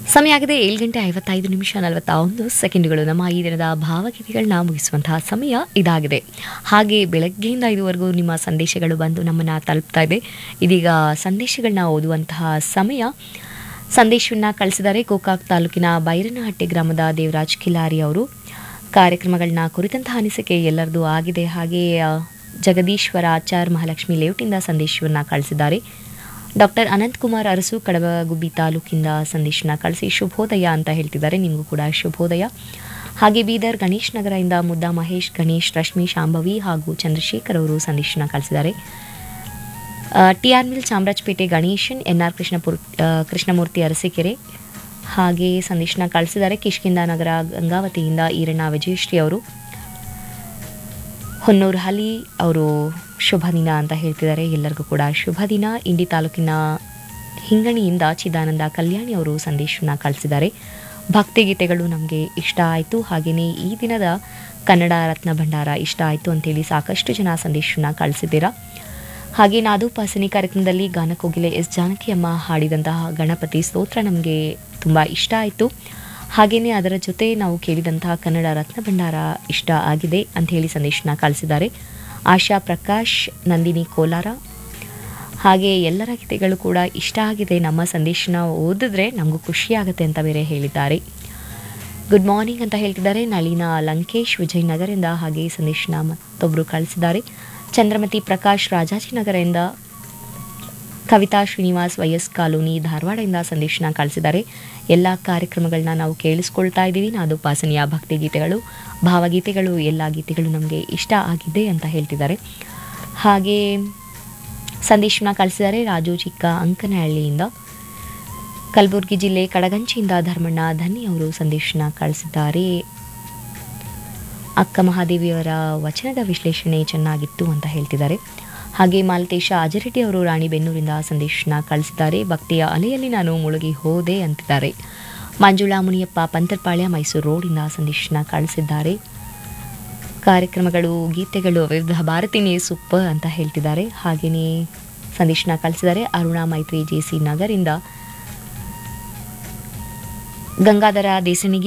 ಸಮಯ ಆಗಿದೆ ಏಳು ಗಂಟೆ ಐವತ್ತೈದು ನಿಮಿಷ ನಲವತ್ತ ಒಂದು ಸೆಕೆಂಡ್ಗಳು ನಮ್ಮ ಈ ದಿನದ ಭಾವಗೀತೆಗಳನ್ನ ಮುಗಿಸುವಂತಹ ಸಮಯ ಇದಾಗಿದೆ ಹಾಗೆ ಬೆಳಗ್ಗೆಯಿಂದ ಇದುವರೆಗೂ ನಿಮ್ಮ ಸಂದೇಶಗಳು ಬಂದು ನಮ್ಮನ್ನು ತಲುಪ್ತಾ ಇದೆ ಇದೀಗ ಸಂದೇಶಗಳನ್ನ ಓದುವಂತಹ ಸಮಯ ಸಂದೇಶವನ್ನು ಕಳಿಸಿದ್ದಾರೆ ಗೋಕಾಕ್ ತಾಲೂಕಿನ ಬೈರನಹಟ್ಟಿ ಗ್ರಾಮದ ದೇವರಾಜ್ ಕಿಲಾರಿ ಅವರು ಕಾರ್ಯಕ್ರಮಗಳನ್ನ ಕುರಿತಂತಹ ಅನಿಸಿಕೆ ಎಲ್ಲರದು ಆಗಿದೆ ಹಾಗೆ ಆ, ಜಗದೀಶ್ವರ ಆಚಾರ್ ಮಹಾಲಕ್ಷ್ಮಿ ಲೇಔಟಿಂದ ಸಂದೇಶವನ್ನು ಕಳಿಸಿದ್ದಾರೆ ಡಾಕ್ಟರ್ ಅನಂತಕುಮಾರ್ ಅರಸು ಕಡಬಗುಬ್ಬಿ ತಾಲೂಕಿಂದ ಸಂದೇಶನ ಕಳಿಸಿ ಶುಭೋದಯ ಅಂತ ಹೇಳ್ತಿದ್ದಾರೆ ನಿಮಗೂ ಕೂಡ ಶುಭೋದಯ ಹಾಗೆ ಬೀದರ್ ಗಣೇಶ್ ನಗರದಿಂದ ಮುದ್ದಾ ಮಹೇಶ್ ಗಣೇಶ್ ರಶ್ಮಿ ಶಾಂಭವಿ ಹಾಗೂ ಚಂದ್ರಶೇಖರ್ ಅವರು ಸಂದೇಶನ ಕಳಿಸಿದ್ದಾರೆ T R mill Chamarajpet Ganesan N R Krishnapur ಆ, ಕೃಷ್ಣಮೂರ್ತಿ ಅರಸೀಕೆರೆ ಹಾಗೆ ಸಂದೇಶನ ಕಳಿಸಿದ್ದಾರೆ ಕಿಷ್ಕಿಂದ ನಗರ ಗಂಗಾವತಿಯಿಂದ ಈರಣ್ಣ ವಿಜಯಶ್ರೀ ಅವರು ಹೊನ್ನೂರು ಹಲಿ ಅವರು ಶುಭ ದಿನ ಅಂತ ಹೇಳ್ತಿದ್ದಾರೆ ಎಲ್ಲರಿಗೂ ಕೂಡ ಶುಭ ದಿನ ಇಂಡಿ ತಾಲೂಕಿನ ಹಿಂಗಣಿಯಿಂದ ಚಿದಾನಂದ ಕಲ್ಯಾಣಿ ಅವರು ಸಂದೇಶವನ್ನು ಕಳಿಸಿದ್ದಾರೆ ಭಕ್ತಿಗೀತೆಗಳು ನಮಗೆ ಇಷ್ಟ ಆಯಿತು ಹಾಗೆಯೇ ಈ ದಿನದ ಕನ್ನಡ ರತ್ನ ಭಂಡಾರ ಇಷ್ಟ ಆಯಿತು ಅಂತೇಳಿ ಸಾಕಷ್ಟು ಜನ ಸಂದೇಶವನ್ನು ಕಳಿಸಿದ್ದೀರಾ ಹಾಗೆ ನಾದೋಪಾಸನೆ ಕಾರ್ಯಕ್ರಮದಲ್ಲಿ ಗಾನಕೋಗಿಲೆ ಎಸ್ ಜಾನಕಿಯಮ್ಮ ಹಾಡಿದಂತಹ ಗಣಪತಿ ಸ್ತೋತ್ರ ನಮಗೆ ತುಂಬ ಇಷ್ಟ ಆಯಿತು ಹಾಗೆಯೇ ಅದರ ಜೊತೆ ನಾವು ಕೇಳಿದಂತಹ ಕನ್ನಡ ರತ್ನ ಭಂಡಾರ ಇಷ್ಟ ಆಗಿದೆ ಅಂತ ಹೇಳಿ ಸಂದೇಶನ ಕಳಿಸಿದ್ದಾರೆ ಆಶಾ ಪ್ರಕಾಶ್ ನಂದಿನಿ ಕೋಲಾರ ಹಾಗೆ ಎಲ್ಲರ ಗೀತೆಗಳು ಕೂಡ ಇಷ್ಟ ಆಗಿದೆ ನಮ್ಮ ಸಂದೇಶನ ಓದಿದ್ರೆ ನಮಗೂ ಖುಷಿ ಆಗುತ್ತೆ ಅಂತ ಬೇರೆ ಹೇಳಿದ್ದಾರೆ ಗುಡ್ ಮಾರ್ನಿಂಗ್ ಅಂತ ಹೇಳ್ತಿದ್ದಾರೆ ನಳಿನ ಲಂಕೇಶ್ ವಿಜಯನಗರದಿಂದ ಹಾಗೆ ಸಂದೇಶನ ಮತ್ತೊಬ್ಬರು ಕಳಿಸಿದ್ದಾರೆ ಚಂದ್ರಮತಿ ಪ್ರಕಾಶ್ ರಾಜಾಜಿನಗರದಿಂದ ಕವಿತಾ ಶ್ರೀನಿವಾಸ್ ವೈಎಸ್ ಕಾಲೋನಿ ಧಾರವಾಡದಿಂದ ಸಂದೇಶನ ಕಳಿಸಿದ್ದಾರೆ ಎಲ್ಲ ಕಾರ್ಯಕ್ರಮಗಳನ್ನ ನಾವು ಕೇಳಿಸ್ಕೊಳ್ತಾ ಇದ್ದೀವಿ ನಾದೋಪಾಸನೆಯ ಭಕ್ತಿ ಗೀತೆಗಳು ಭಾವಗೀತೆಗಳು ಎಲ್ಲ ಗೀತೆಗಳು ನಮಗೆ ಇಷ್ಟ ಆಗಿದೆ ಅಂತ ಹೇಳ್ತಿದ್ದಾರೆ ಹಾಗೆ ಸಂದೇಶನ ಕಳಿಸಿದ್ದಾರೆ ರಾಜು ಚಿಕ್ಕ ಅಂಕನಹಳ್ಳಿಯಿಂದ ಕಲಬುರಗಿ ಜಿಲ್ಲೆ ಕಡಗಂಚಿಯಿಂದ ಧರ್ಮಣ್ಣ ಧನ್ನಿ ಅವರು ಸಂದೇಶನ ಕಳಿಸಿದ್ದಾರೆ ಅಕ್ಕ ಮಹಾದೇವಿಯವರ ವಚನದ ವಿಶ್ಲೇಷಣೆ ಚೆನ್ನಾಗಿತ್ತು ಅಂತ ಹೇಳ್ತಿದ್ದಾರೆ ಹಾಗೆ ಮಾಲತೇಶ ಅಜರೆಡ್ಡಿ ಅವರು ರಾಣಿಬೆನ್ನೂರಿಂದ ಸಂದೇಶನ ಕಳಿಸಿದ್ದಾರೆ ಭಕ್ತಿಯ ಅಲೆಯಲ್ಲಿ ನಾನು ಮುಳುಗಿ ಹೋದೆ ಅಂತಿದ್ದಾರೆ ಮಂಜುಳಾ ಮುನಿಯಪ್ಪ ಪಂತರ್ಪಾಳ್ಯ ಮೈಸೂರು ರೋಡಿಂದ ಸಂದೇಶನ ಕಳಿಸಿದ್ದಾರೆ ಕಾರ್ಯಕ್ರಮಗಳು ಗೀತೆಗಳು ವಿವಿಧ ಭಾರತಿನೇ ಸೂಪರ್ ಅಂತ ಹೇಳ್ತಿದ್ದಾರೆ ಹಾಗೆಯೇ ಸಂದೇಶನ ಕಳಿಸಿದ್ದಾರೆ ಅರುಣಾ ಮೈತ್ರಿ ಜೆ ಸಿ ನಗರಿಂದ ಗಂಗಾಧರ ದೇಸಣಿಗೆ